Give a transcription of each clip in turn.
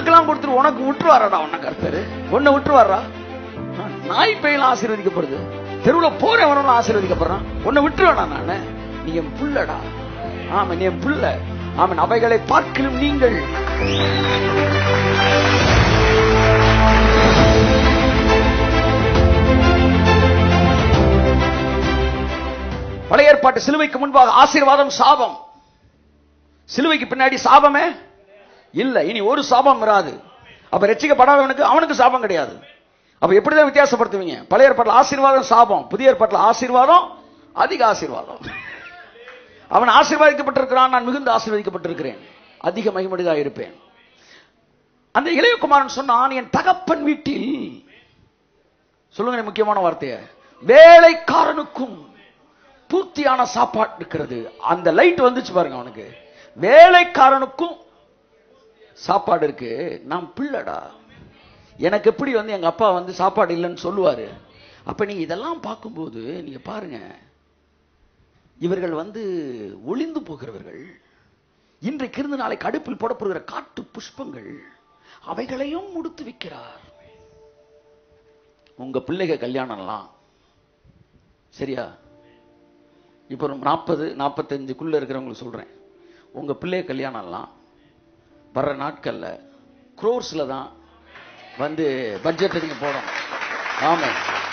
ஊருக்கெல்லாம் கொடுத்துட்டு உனக்கு விட்டுருவாரடா உன்ன கர்த்தரு உன்னை விட்டுருவாரா நாய் பெயலாம் ஆசீர்வதிக்கப்படுது தெருவுல போறவனும் ஆசீர்வதிக்கப்படுறான் உன்னை விட்டுருவேனா நானு நீ என் புள்ளடா ஆமா நீ என் புள்ள ஆமன் அவைகளை பார்க்கலும் நீங்கள் பழைய ஏற்பாட்டு சிலுவைக்கு முன்பாக ஆசீர்வாதம் சாபம் சிலுவைக்கு பின்னாடி சாபமே இல்ல இனி ஒரு சாபம் வராது அப்ப ரட்சிக்கப்படாதவனுக்கு அவனுக்கு சாபம் கிடையாது அப்ப எப்படிதான் வித்தியாசப்படுத்துவீங்க பழைய ஏற்பாட்டில் ஆசீர்வாதம் சாபம் புதிய ஏற்பாட்டில் ஆசீர்வாதம் அதிக ஆசீர்வாதம் அவன் ஆசீர்வாதிக்கப்பட்டிருக்கிறான் நான் மிகுந்த ஆசீர்வதிக்கப்பட்டிருக்கிறேன் அதிக மகிமடிதாக இருப்பேன் அந்த இளையகுமாரன் சொன்னான் என் தகப்பன் வீட்டில் சொல்லுங்க முக்கியமான வார்த்தைய வேலைக்காரனுக்கும் பூர்த்தியான சாப்பாடு இருக்கிறது அந்த லைட் வந்துச்சு பாருங்க அவனுக்கு வேலைக்காரனுக்கும் சாப்பாடு இருக்கு நான் பிள்ளடா எனக்கு எப்படி வந்து எங்க அப்பா வந்து சாப்பாடு இல்லைன்னு சொல்லுவாரு அப்ப நீங்க இதெல்லாம் பார்க்கும்போது நீங்க பாருங்க இவர்கள் வந்து ஒளிந்து போகிறவர்கள் இன்றைக்கு இருந்து நாளைக்கு அடுப்பில் போடப்படுகிற காட்டு புஷ்பங்கள் அவைகளையும் முடித்து வைக்கிறார் உங்க பிள்ளைக கல்யாணம்லாம் சரியா இப்போ ஒரு நாற்பது நாற்பத்தஞ்சுக்குள்ள இருக்கிறவங்களுக்கு சொல்றேன் உங்க பிள்ளை கல்யாணம்லாம் வர்ற நாட்கள்ல குரோர்ஸ்ல தான் வந்து பட்ஜெட் நீங்க போடணும் ஆமா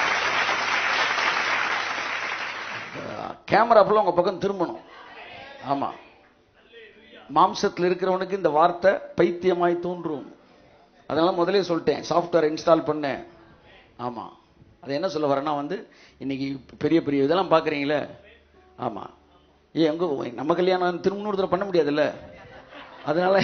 கேமரா ஃபுல்லாக உங்க பக்கம் திரும்பணும் ஆமா மாம்சத்தில் இருக்கிறவனுக்கு இந்த வார்த்தை பைத்தியமாய் தோன்றும் அதனால முதலே சொல்லிட்டேன் சாஃப்ட்வேர் இன்ஸ்டால் பண்ணேன் ஆமா அது என்ன சொல்ல வரேன்னா வந்து இன்னைக்கு பெரிய பெரிய இதெல்லாம் பாக்குறீங்களே ஆமா ஏ எங்க நம்ம கல்யாணம் திரும்ப ஒரு தடவை பண்ண முடியாதுல்ல அதனால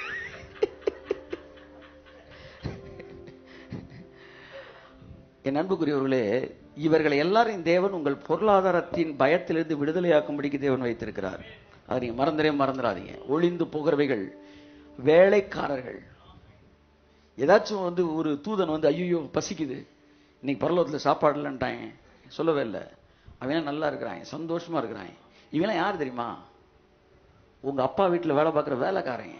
என் அன்புக்குரியவர்களே இவர்களை எல்லாரையும் தேவன் உங்கள் பொருளாதாரத்தின் பயத்திலிருந்து விடுதலையாக்கும்படிக்கு தேவன் வைத்திருக்கிறார் அதை நீங்க மறந்துடவே மறந்துடாதீங்க ஒளிந்து போகிறவைகள் வேலைக்காரர்கள் ஏதாச்சும் வந்து ஒரு தூதன் வந்து ஐயோ பசிக்குது இன்னைக்கு பரலோகத்தில் சாப்பாடு இல்லைன்ட்டாங்க சொல்லவே இல்லை அவன் நல்லா இருக்கிறான் சந்தோஷமா இருக்கிறான் இவெல்லாம் யார் தெரியுமா உங்க அப்பா வீட்டில் வேலை பார்க்குற வேலைக்காரங்க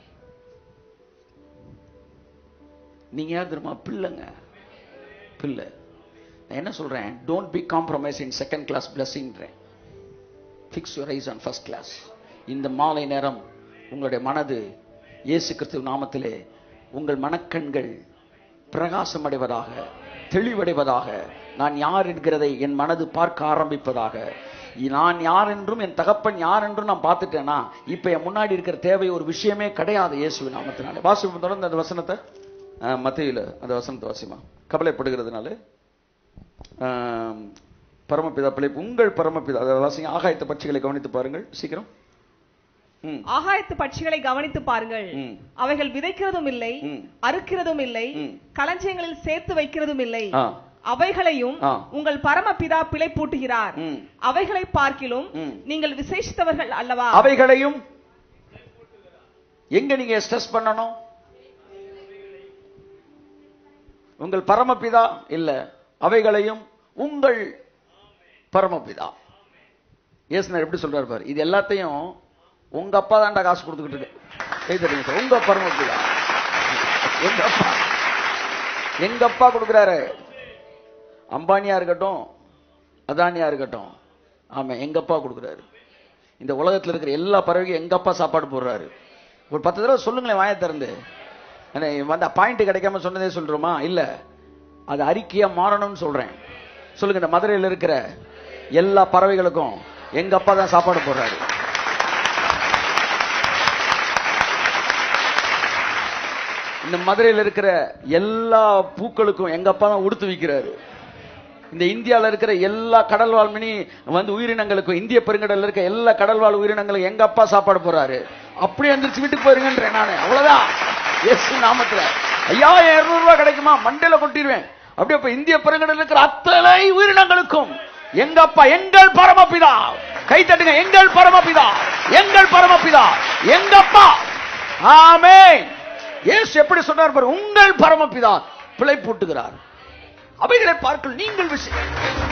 நீங்க யார் தெரியுமா பிள்ளைங்க பிள்ளை நான் என்ன சொல்றேன் don't be compromise in second class பிளஸிங்கிறேன் fix your eyes on first class இந்த மாலை நேரம் உங்களுடைய மனது இயேசு கிறிஸ்துவ நாமத்திலே உங்கள் மனக்கண்கள் பிரகாசமடைவதாக தெளிவடைவதாக நான் யார் என்கிறதை என் மனது பார்க்க ஆரம்பிப்பதாக நான் யார் என்றும் என் தகப்பன் யார் என்றும் நான் பார்த்துட்டேனா இப்ப என் முன்னாடி இருக்கிற தேவை ஒரு விஷயமே கிடையாது இயேசுவின் நாமத்தினாலே வாசிப்பு தொடர்ந்து அந்த வசனத்தை மத்தியில அந்த வசனத்தை வாசிமா கவலைப்படுகிறதுனால ஆம், பரமபிதா பிழைப்பு உங்கள் பரமபிதா அதை வாசிங்க ஆகாயத்த பட்சிகளை கவனித்து பாருங்கள் சீக்கிரம் ம் ஆகாயத்து பட்சிகளை கவனித்து பாருங்கள் ம். அவைகள் விதைக்கிறதும் இல்லை ம். அறுக்கிறதும் இல்லை ம். களஞ்சியங்களில் சேர்த்து வைக்கிறதும் இல்லை ஆ அவைகளையும் ஆ. உங்கள் பரமபிதா பிழைப்பூட்டுகிறார் ம். அவைகளை பார்க்கிலும் ம். நீங்கள் விசேஷித்தவர்கள் அல்லவா அவைகளையும் எங்க நீங்க ஸ்ட்ரெஸ் பண்ணணும் உங்கள் பரமபிதா இல்ல அவைகளையும் உங்கள் பரமபிதா இயேசுனர் எப்படி சொல்றாரு பாரு இது எல்லாத்தையும் உங்க அப்பா தான்டா காசு கொடுத்துக்கிட்டு இருக்கு கை தட்டுங்க சார். உங்க பரமபிதா எங்க அப்பா எங்க அப்பா கொடுக்குறாரு அம்பானியா இருக்கட்டும் அதானியா இருக்கட்டும் ஆமா எங்க அப்பா கொடுக்குறாரு இந்த உலகத்துல இருக்கிற எல்லா பறவைக்கும் எங்க அப்பா சாப்பாடு போடுறாரு ஒரு பத்து தடவை சொல்லுங்களேன் வாயை திறந்து என்ன, வந்து பாயிண்ட் கிடைக்காம சொன்னதே சொல்றோமா இல்ல அது அறிக்கையா மாறணும்னு சொல்றேன் சொல்லுங்க இந்த மதுரையில் இருக்கிற எல்லா பறவைகளுக்கும் எங்க அப்பா தான் சாப்பாடு போடுறாரு இந்த மதுரையில் இருக்கிற எல்லா பூக்களுக்கும் எங்க அப்பா தான் உடுத்து வைக்கிறாரு இந்த இந்தியால இருக்கிற எல்லா கடல்வாழ் மினி வந்து உயிரினங்களுக்கும் இந்திய பெருங்கடல்ல இருக்க எல்லா கடல்வாழ் உயிரினங்களுக்கும் எங்க அப்பா சாப்பாடு போறாரு அப்படியே எந்திரிச்சு வீட்டுக்கு போயிருங்கன்றேன் நானு அவ்வளவுதான் இயேசு நாமத்துல ஐயா இருநூறு ரூபாய் கிடைக்குமா மண்டையில கொட்டிடுவேன் அப்படியே இப்ப இந்திய பெருங்கடல்ல இருக்கிற அத்தனை உயிரினங்களுக்கும் எங்க அப்பா எங்கள் பரமபிதா கை தட்டுங்க எங்கள் பரமபிதா எங்கள் பரமபிதா எங்க அப்பா ஆமென் இயேசு எப்படி சொன்னார் பாரு உங்கள் பரமபிதா பிழை பூட்டுகிறார் அவைகளை பார்க்கல் நீங்கள் விஷயம்